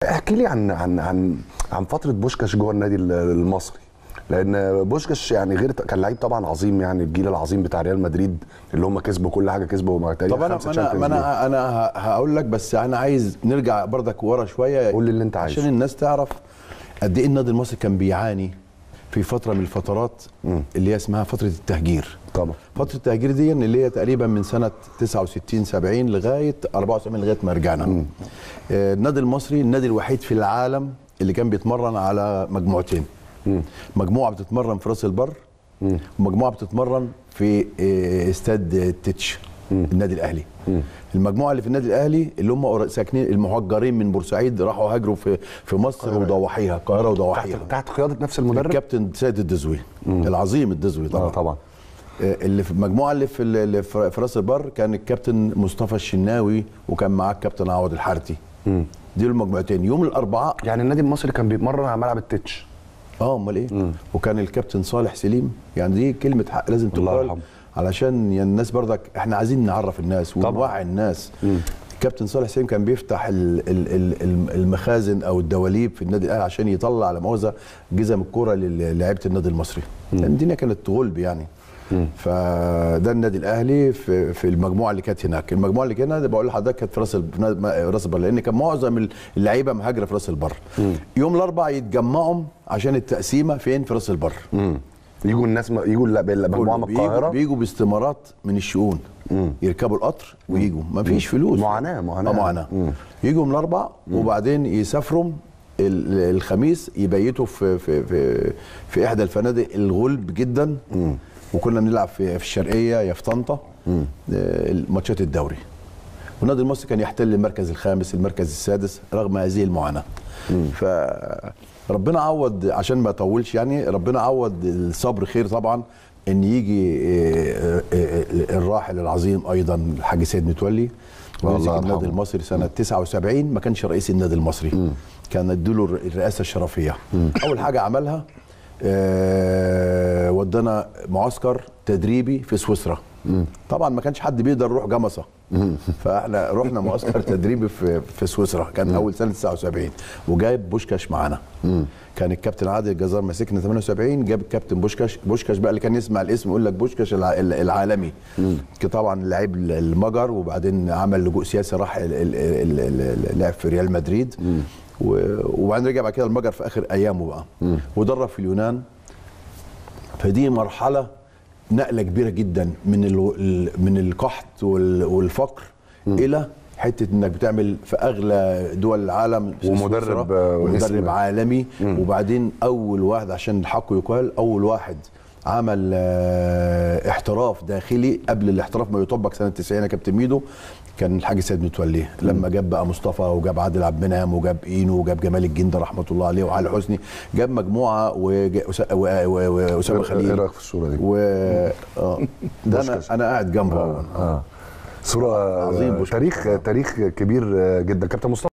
احكي لي عن عن عن عن فتره بوشكاش جوه النادي ال- المصري لان بوشكاش يعني غير كان لعيب طبعا عظيم يعني الجيل العظيم بتاع ريال مدريد اللي هم كسبوا كل حاجه كسبوا مع تقريبا طب انا خمسة انا Champions ما League. انا انا ه- هقول لك بس انا عايز نرجع برضك ورا شويه قول لي اللي انت عايزه. عشان الناس تعرف قد ايه النادي المصري كان بيعاني في فتره من الفترات اللي هي اسمها فتره التهجير طبعا فتره التهجير دي اللي هي تقريبا من سنه 69 70 لغايه 74 لغايه ما رجعنا آه، النادي المصري النادي الوحيد في العالم اللي كان بيتمرن على مجموعتين مجموعه بتتمرن في راس البر ومجموعه بتتمرن في آه، استاد تتش النادي الاهلي المجموعه اللي في النادي الاهلي اللي هم قر- ساكنين المهجرين من بورسعيد راحوا هاجروا في في مصر وضواحيها القاهره وضواحيها تحت تحت قياده نفس المدرب الكابتن سيد الدزوي العظيم الدزوي طبعا اه طبعا آه، اللي في المجموعه اللي في اللي في في راس البر كان الكابتن مصطفى الشناوي وكان معاه الكابتن عوض الحارتي دي المجموعتين يوم الاربعاء يعني النادي المصري كان بيتمرن على ملعب التتش اه امال ايه وكان الكابتن صالح سليم يعني دي كلمه حق لازم الله تقال يرحمه. علشان يعني الناس برضك احنا عايزين نعرف الناس ونوعي الناس الكابتن صالح سليم كان بيفتح ال- ال- ال- الم- المخازن او الدواليب في النادي الاهلي عشان يطلع على مؤاخذه جزم الكوره للاعيبه النادي المصري لان الدنيا كانت غلب يعني فده النادي الاهلي في, في المجموعه اللي كانت هناك المجموعه اللي كانت بقول لحضرتك كانت في راس الب- نا- راس البر لان كان معظم اللعيبه مهاجره في راس البر يوم الاربعاء يتجمعوا عشان التقسيمه فين في راس البر يجوا الناس م... يجوا الل- المجموعه من بيجوا, القاهره بيجوا باستمارات من الشؤون يركبوا القطر ويجوا ما فيش فلوس معاناة- معاناة. آه معاناه يجوا من الاربع وبعدين يسافروا ال- الخميس يبيتوا في في في, في احدى الفنادق الغلب جدا وكنا بنلعب في في الشرقيه يا في طنطا آه، ماتشات الدوري والنادي المصري كان يحتل المركز الخامس المركز السادس رغم هذه المعاناه فربنا عوض عشان ما اطولش يعني ربنا عوض الصبر خير طبعا ان يجي آه، آه، آه، الراحل العظيم ايضا الحاج سيد متولي الله ومسك النادي يرحمه. المصري سنه 79 ما كانش رئيس النادي المصري كان اديله الرئاسه الشرفيه اول حاجه عملها آه، ودانا معسكر تدريبي في سويسرا طبعا ما كانش حد بيقدر يروح جمصه فاحنا رحنا معسكر تدريبي في في سويسرا كان اول سنه 79 وجايب بوشكاش معانا كان الكابتن عادل الجزار ماسكنا 78 جاب الكابتن بوشكاش بوشكاش بقى اللي كان يسمع الاسم يقول لك بوشكاش الع- العالمي كان طبعا لعيب المجر وبعدين عمل لجوء سياسي راح ال- ال- ال- ال- لعب في ريال مدريد و- وبعدين رجع بعد كده المجر في اخر ايامه بقى ودرب في اليونان فدي مرحله نقله كبيره جدا من ال- ال- من القحط وال- والفقر الى حته انك بتعمل في اغلى دول العالم في ومدرب، سويسرا، آه، ومدرب اسم. عالمي وبعدين اول واحد عشان الحق يقال اول واحد عمل آه، احتراف داخلي قبل الاحتراف ما يطبق سنه 90 يا كابتن ميدو كان الحاج سيد متولي لما جاب بقى مصطفى وجاب عادل عبد المنعم وجاب اينو وجاب جمال الجندة رحمه الله عليه وعلي حسني جاب مجموعه وج- وس- و- و- واسامه ايه خليل رايك في الصوره دي؟ و اه ده انا بوشكاش. انا قاعد جنبه اه صوره عظيم بوشكاش. تاريخ تاريخ كبير جدا كابتن مصطفى